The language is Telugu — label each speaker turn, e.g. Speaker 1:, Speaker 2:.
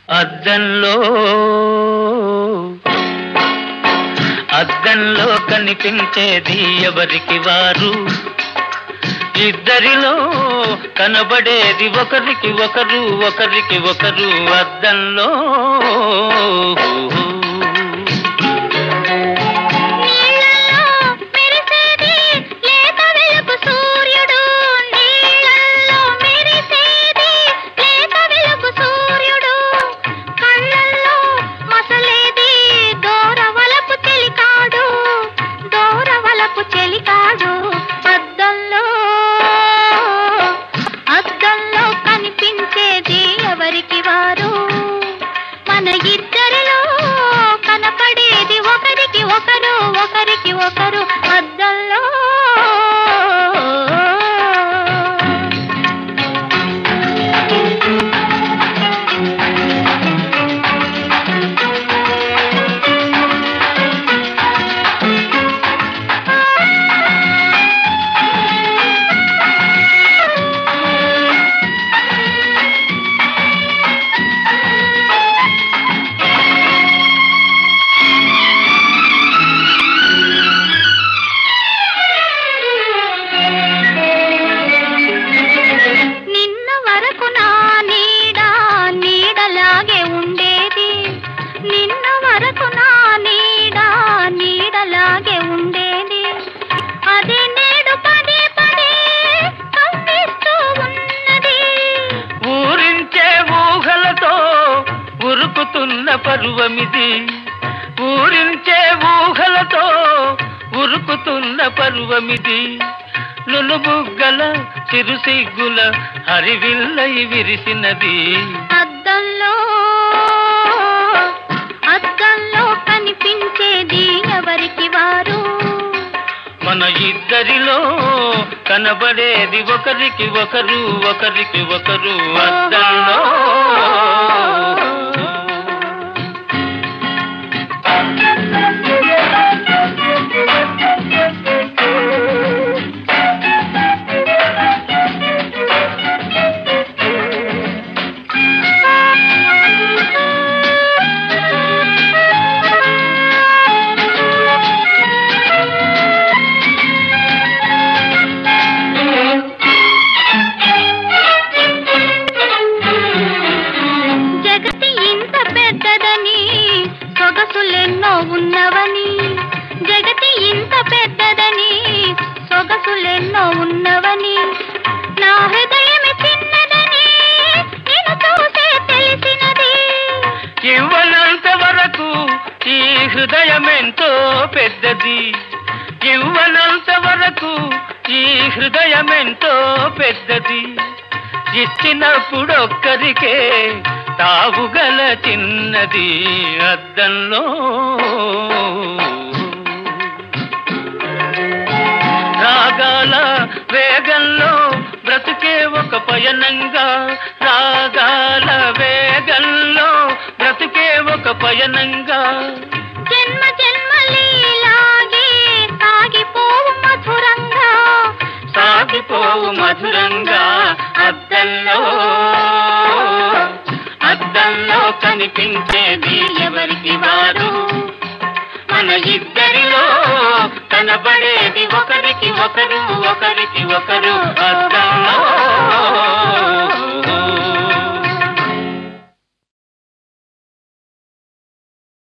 Speaker 1: అద్దంలో అద్దంలో కనిపించేది ఎవరికి వారు ఇద్దరిలో కనబడేది ఒకరికి ఒకరు ఒకరికి ఒకరు అద్దంలో
Speaker 2: నీళ్ళల్లో మెరిసేది లేత వెలుగు సూర్యుడు నీళ్ళల్లో మెరిసేది లేత వెలుగు సూర్యుడు కళ్ళల్లో మసలేది దూరవలపు చెలికాడు దూరవలపు చెలికాడు అద్దంలో అద్దంలో కనిపించేది ఎవరికి వారు మన ఇద్దరిలో కనపడేది ఒకరికి ఒకరు ఒకరికి ఒకరు అద్దంలో నిన్న వరకు నా నీడ నీడలాగే ఉండేది నిన్న వరకు నా నీడ నీడలాగే ఉండేది అదే నేడు పదే పదే కవ్విస్తూ ఉన్నది
Speaker 1: ఊరించే ఊహలతో ఉరుకుతున్న పరువమిది ఊరించే ఊహలతో ఉరుకుతున్న పరువమిది నునుబుగ్గల చిరుసిగ్గుల హరివిల్లై విరిసినది
Speaker 2: అద్దంలో అద్దంలో కనిపించేది ఎవరికి వారు
Speaker 1: మన ఇద్దరిలో కనబడేది ఒకరికి ఒకరు ఒకరికి ఒకరు అద్దంలో
Speaker 2: జగతి ఇంత పెద్దదని సొగసులెన్నో ఉన్నవని జగతి ఇంత పెద్దదని సొగసులెన్నో ఉన్నవని నా హృదయమే చిన్నదని నేను చూసే తెలిసినది
Speaker 1: ఇవ్వనంత వరకు ఈ హృదయమెంతో పెద్దది ఇవ్వనంత వరకు ఈ హృదయమెంతో పెద్దది ఇచ్చినప్పుడు ఒక్కరికే తావుగల చిన్నది అద్దంలో రాగాల వేగంలో బ్రతుకే ఒక పయనంగా రాగాల వేగంలో బ్రతుకే ఒక పయనంగా
Speaker 2: జన్మ జన్మలీలాగే సాగిపోవు మధురంగా
Speaker 1: సాగిపోవు మధురంగా అద్దంలో అద్దంలో కనిపించేది ఎవరికి వారు మన ఇద్దరిలో కనబడేది ఒకరికి ఒకరు ఒకరికి ఒకరు అద్దంలో